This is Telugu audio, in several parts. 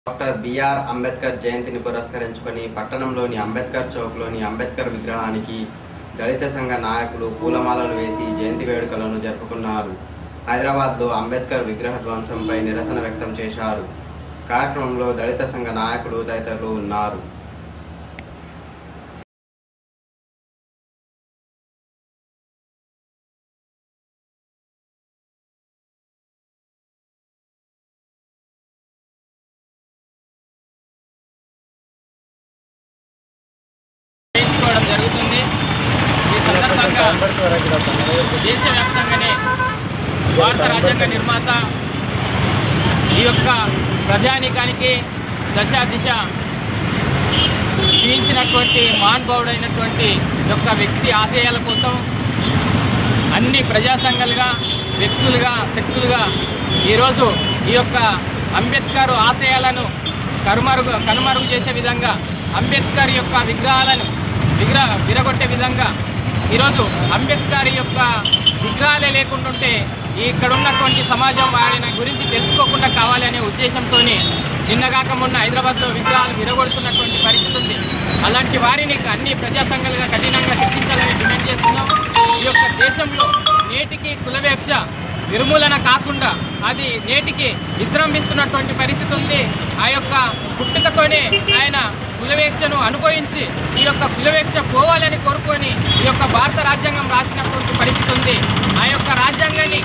డాక్టర్ బిఆర్ అంబేద్కర్ జయంతిని పురస్కరించుకొని పట్టణంలోని అంబేద్కర్ చౌక్లోని అంబేద్కర్ విగ్రహానికి దళిత సంఘ నాయకులు పూలమాలలు వేసి జయంతి వేడుకలను జరుపుకున్నారు హైదరాబాద్లో అంబేద్కర్ విగ్రహ ధ్వంసంపై నిరసన వ్యక్తం చేశారు కార్యక్రమంలో దళిత సంఘ నాయకులు తదితరులు ఉన్నారు చేయించుకోవడం జరుగుతుంది ఈ సందర్భంగా దేశవ్యాప్తంగానే భారత రాజ్యాంగ నిర్మాత ఈ యొక్క ప్రజానీకానికి దశ దిశ జీవించినటువంటి మహానుభావుడైనటువంటి యొక్క వ్యక్తి ఆశయాల కోసం అన్ని ప్రజా సంఘాలుగా వ్యక్తులుగా శక్తులుగా ఈరోజు ఈ యొక్క అంబేద్కర్ ఆశయాలను కనుమరుగు కనుమరుగు చేసే విధంగా అంబేద్కర్ యొక్క విగ్రహాలను విగ్రహ విరగొట్టే విధంగా ఈరోజు అంబేద్కర్ యొక్క విగ్రహాలే లేకుంటుంటే ఇక్కడ ఉన్నటువంటి సమాజం వారిని గురించి తెలుసుకోకుండా కావాలనే ఉద్దేశంతో నిన్నగాక మొన్న హైదరాబాద్లో విగ్రహాలు విరగొడుతున్నటువంటి పరిస్థితి ఉంది అలాంటి వారిని అన్ని ప్రజా సంఘాలుగా కఠినంగా శిక్షించాలని డిమాండ్ చేస్తున్నాం ఈ యొక్క దేశంలో నేటికి కులవేక్ష నిర్మూలన కాకుండా అది నేటికి విజృంభిస్తున్నటువంటి పరిస్థితి ఉంది ఆ యొక్క పుట్టుకతోనే ఆయన కులవేక్షను అనుభవించి ఈ యొక్క కులవేక్ష పోవాలని కోరుకొని ఈ యొక్క భారత రాజ్యాంగం రాసినటువంటి పరిస్థితి ఉంది ఆ యొక్క రాజ్యాంగాన్ని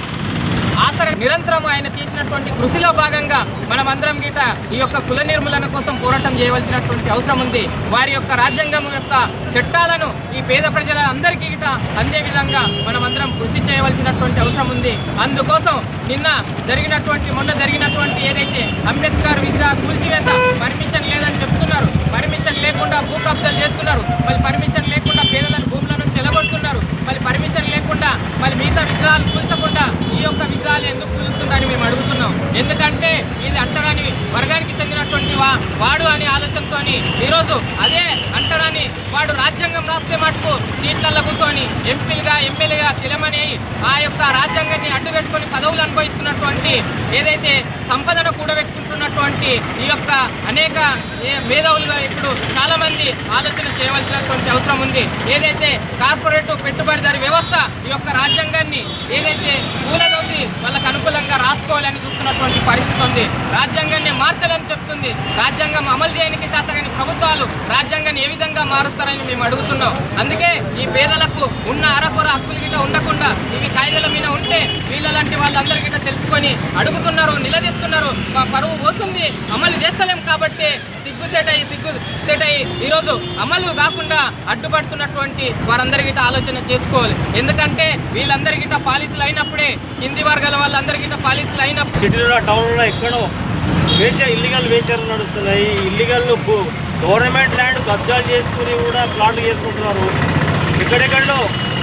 ఆసర నిరంతరం ఆయన చేసినటువంటి కృషిలో భాగంగా మనమందరం గిట ఈ యొక్క కుల నిర్మూలన కోసం పోరాటం చేయవలసినటువంటి అవసరం ఉంది వారి యొక్క రాజ్యాంగం యొక్క చట్టాలను ఈ పేద ప్రజల అందరికీ గిట అందే విధంగా మనమందరం కృషి చేయవలసినటువంటి అవసరం ఉంది అందుకోసం నిన్న జరిగినటువంటి మొన్న జరిగినటువంటి ఏదైతే అంబేద్కర్ విగ్రహ కూల్చివేత పర్మిషన్ లేదని చెప్తున్నారు పర్మిషన్ లేకుండా భూ కబ్జాలు చేస్తున్నారు మళ్ళీ పర్మిషన్ లేకుండా పేదలను భూముల నుంచి ఎలగొడుతున్నారు మళ్ళీ పర్మిషన్ లేకుండా మళ్ళీ మిగతా విగ్రహాలు కూల్చకుండా ఈ యొక్క విగ్రహాలు ఎందుకు కూలుస్తుందని మేము అడుగుతున్నాం ఎందుకంటే ఇది అంటరాని వర్గానికి చెందినటువంటి వా వాడు అనే ఆలోచనతో ఈరోజు అదే అంటరాని వాడు రాజ్యాంగం రాస్తే మటుకు సీట్లలో కూర్చొని ఎంపీలుగా ఎమ్మెల్యేగా తెలమని ఆ యొక్క రాజ్యాంగాన్ని అడ్డు పెట్టుకొని పదవులు అనుభవిస్తున్నటువంటి ఏదైతే సంపదను కూడబెట్టుకుంటున్నటువంటి ఈ యొక్క అనేక ఏ- మేధావులుగా ఇప్పుడు చాలా మంది ఆలోచన చేయవలసినటువంటి అవసరం ఉంది ఏదైతే కార్పొరేట్ పెట్టుబడిదారి వ్యవస్థ ఈ యొక్క రాజ్యాంగాన్ని ఏదైతే కూలదోసి వాళ్ళకు అనుకూలంగా రాసుకోవాలని చూస్తున్నటువంటి పరిస్థితి ఉంది రాజ్యాంగాన్ని మార్చాలని చెప్తుంది రాజ్యాంగం అమలు చేయడానికి శాతగాని ప్రభుత్వాలు రాజ్యాంగాన్ని ఏ విధంగా మారుస్తారని మేము అడుగుతున్నాం అందుకే ఈ పేదలకు ఉన్న అరకొర హక్కులు గిట్ట ఉండకుండా ఇవి కాయిదాల మీద ఉంటే వీళ్ళ లాంటి వాళ్ళందరూ గిట్ట తెలుసుకొని అడుగుతున్నారు నిలదీస్తున్నారు మా పరువు పోతుంది అమలు చేస్తలేం కాబట్టి సిగ్గు సెట్ అయ్యి సిగ్గు సెట్ అయ్యి ఈరోజు అమలు కాకుండా అడ్డుపడుతున్నటువంటి వారందరి గిట్ట ఆలోచన చేసుకోవాలి ఎందుకంటే వీళ్ళందరి గిట్ట పాలితులు అయినప్పుడే కింది వర్గాల వాళ్ళందరి గిట్ట పాలితులు అయినప్పుడు సిటీలో టౌన్లో ఎక్కడో వేచర్ ఇల్లీగల్ వేచర్లు నడుస్తున్నాయి ఇల్లీగల్ గవర్నమెంట్ ల్యాండ్ కబ్జాలు చేసుకుని కూడా ప్లాట్లు చేసుకుంటున్నారు ఎక్కడెక్కడో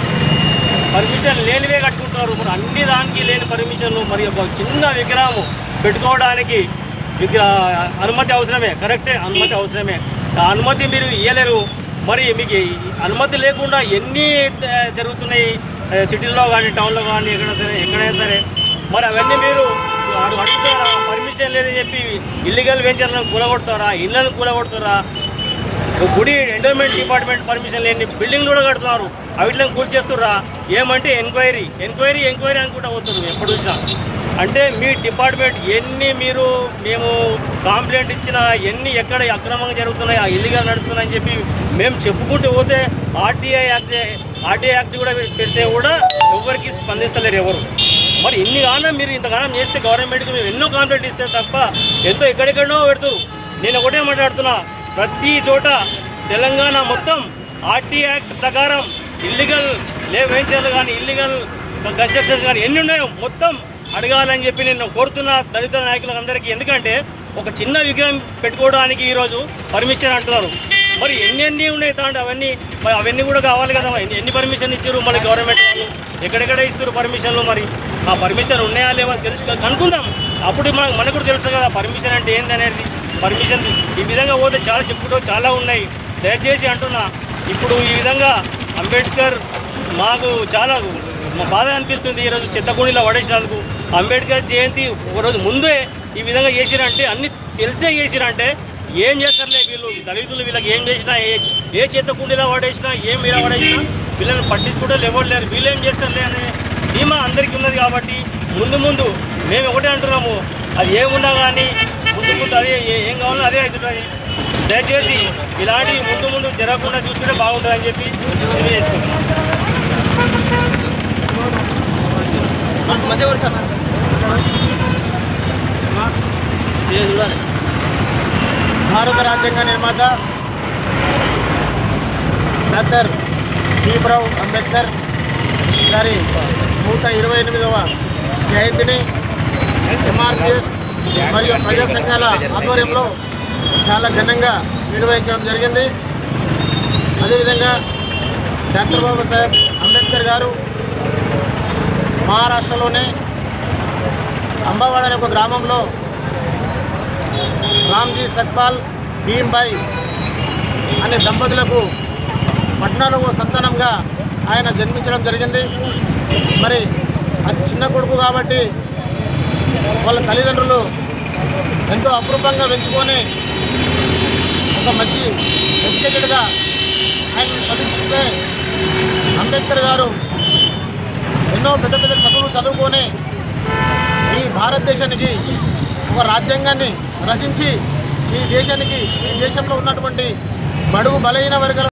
పర్మిషన్ లేనివే కట్టుకుంటున్నారు మరి అన్ని దానికి లేని పర్మిషన్లు మరి ఒక చిన్న విగ్రహం పెట్టుకోవడానికి విగ్రహ అనుమతి అవసరమే కరెక్టే అనుమతి అవసరమే ఆ అనుమతి మీరు ఇవ్వలేరు మరి మీకు ఈ అనుమతి లేకుండా ఎన్ని ఆ, జరుగుతున్నాయి ఆ, సిటీల్లో కానీ టౌన్లో కానీ ఎక్కడ సరే ఎక్కడైనా సరే మరి అవన్నీ మీరు అడు- అడుగుతారా పర్మిషన్ లేదని చెప్పి ఇల్లీగల్ వెంచర్లను కూలగొడతారా ఇళ్ళను కూలగొడతారా ఒక గుడి ఎండోమెంట్ డిపార్ట్మెంట్ పర్మిషన్ లేని బిల్డింగ్ కూడా కడుతున్నారు అవిట్లను కూల్చేస్తుర్రా ఏమంటే ఎంక్వైరీ ఎంక్వైరీ ఎంక్వైరీ అనుకుంటా పోతుంది ఎప్పుడు చూసినా అంటే మీ డిపార్ట్మెంట్ ఎన్ని మీరు మేము కాంప్లైంట్ ఇచ్చినా ఎన్ని ఎక్కడ అక్రమంగా జరుగుతున్నాయి ఆ ఇల్లీగల్ నడుస్తున్నాయని చెప్పి మేము చెప్పుకుంటూ పోతే ఆర్టీఐ యాక్ట్ ఆర్టీఐ యాక్ట్ కూడా పెడితే కూడా ఎవరికి స్పందిస్తలేరు ఎవరు మరి ఇన్ని గానం మీరు ఇంతగానం చేస్తే గవర్నమెంట్కి మేము ఎన్నో కాంప్లైంట్ ఇస్తే తప్ప ఎంతో ఎక్కడెక్కడో పెడుతురు నేను ఒకటే మాట్లాడుతున్నా ప్రతి చోట తెలంగాణ మొత్తం ఆర్టీ యాక్ట్ ప్రకారం ఇల్లీగల్ లే వెంచర్లు కానీ ఇల్లీగల్ కన్స్ట్రక్షన్స్ కానీ ఎన్ని ఉన్నాయో మొత్తం అడగాలని చెప్పి నేను కోరుతున్నా దళిత నాయకులకు అందరికీ ఎందుకంటే ఒక చిన్న విగ్రహం పెట్టుకోవడానికి ఈరోజు పర్మిషన్ అంటున్నారు మరి ఎన్ని ఎన్ని ఉన్నాయి తాండి అవన్నీ మరి అవన్నీ కూడా కావాలి కదా ఎన్ని ఎన్ని పర్మిషన్ ఇచ్చారు మన గవర్నమెంట్ వాళ్ళు ఎక్కడెక్కడ ఇస్తారు పర్మిషన్లు మరి ఆ పర్మిషన్ ఉన్నాయా లేవా తెలుసు కనుక్కుందాం అప్పుడు మనకు మనకు కూడా తెలుస్తుంది కదా పర్మిషన్ అంటే ఏంది అనేది పర్మిషన్ ఈ విధంగా పోతే చాలా చెప్పుకుంటూ చాలా ఉన్నాయి దయచేసి అంటున్నా ఇప్పుడు ఈ విధంగా అంబేద్కర్ మాకు చాలా మా బాధ అనిపిస్తుంది ఈరోజు చెత్తకుండీలో పడేసినందుకు అంబేద్కర్ జయంతి ఒక రోజు ముందే ఈ విధంగా చేసిరంటే అన్ని తెలిసే చేసిరంటే ఏం చేస్తారులే వీళ్ళు దళితులు వీళ్ళకి ఏం చేసినా ఏ ఏ చేత కుండీలా పడేసినా ఏం మీద పడేసినా వీళ్ళని పట్టించుకుంటే ఎవరు లేరు వీళ్ళు ఏం చేస్తారులే అనే ధీమా అందరికీ ఉన్నది కాబట్టి ముందు ముందు మేము ఒకటే అంటున్నాము అది ఏమున్నా కానీ ముందు ముందు అదే ఏ- ఏం కావాలో అదే అవుతుంది దయచేసి ఇలాంటి ముందు ముందు జరగకుండా చూసుకుంటే బాగుంటుందని చెప్పి తెలియజేసుకుంటున్నాం మధ్య కూడా సార్ చూడాలి భారత రాజ్యాంగ నిర్మాత డాక్టర్ భీమరావు అంబేద్కర్ గారి నూట ఇరవై ఎనిమిదవ జయంతిని ఎంఆర్సిఎస్ మరియు ప్రజా సంఘాల ఆధ్వర్యంలో చాలా ఘనంగా నిర్వహించడం జరిగింది అదేవిధంగా డాక్టర్ బాబాసాహెబ్ అంబేద్కర్ గారు మహారాష్ట్రలోనే అంబావాడ అనే ఒక గ్రామంలో రామ్జీ సత్పాల్ భీమ్బాయి అనే దంపతులకు పద్నాలుగవ సంతానంగా ఆయన జన్మించడం జరిగింది మరి అది చిన్న కొడుకు కాబట్టి వాళ్ళ తల్లిదండ్రులు ఎంతో అపురూపంగా పెంచుకొని ఒక మంచి ఎడ్యుకేటెడ్గా ఆయన చదివిస్తే అంబేద్కర్ గారు ఎన్నో పెద్ద పెద్ద చదువులు చదువుకొని ఈ భారతదేశానికి ఒక రాజ్యాంగాన్ని రచించి ఈ దేశానికి ఈ దేశంలో ఉన్నటువంటి బడుగు బలహీన వర్గాల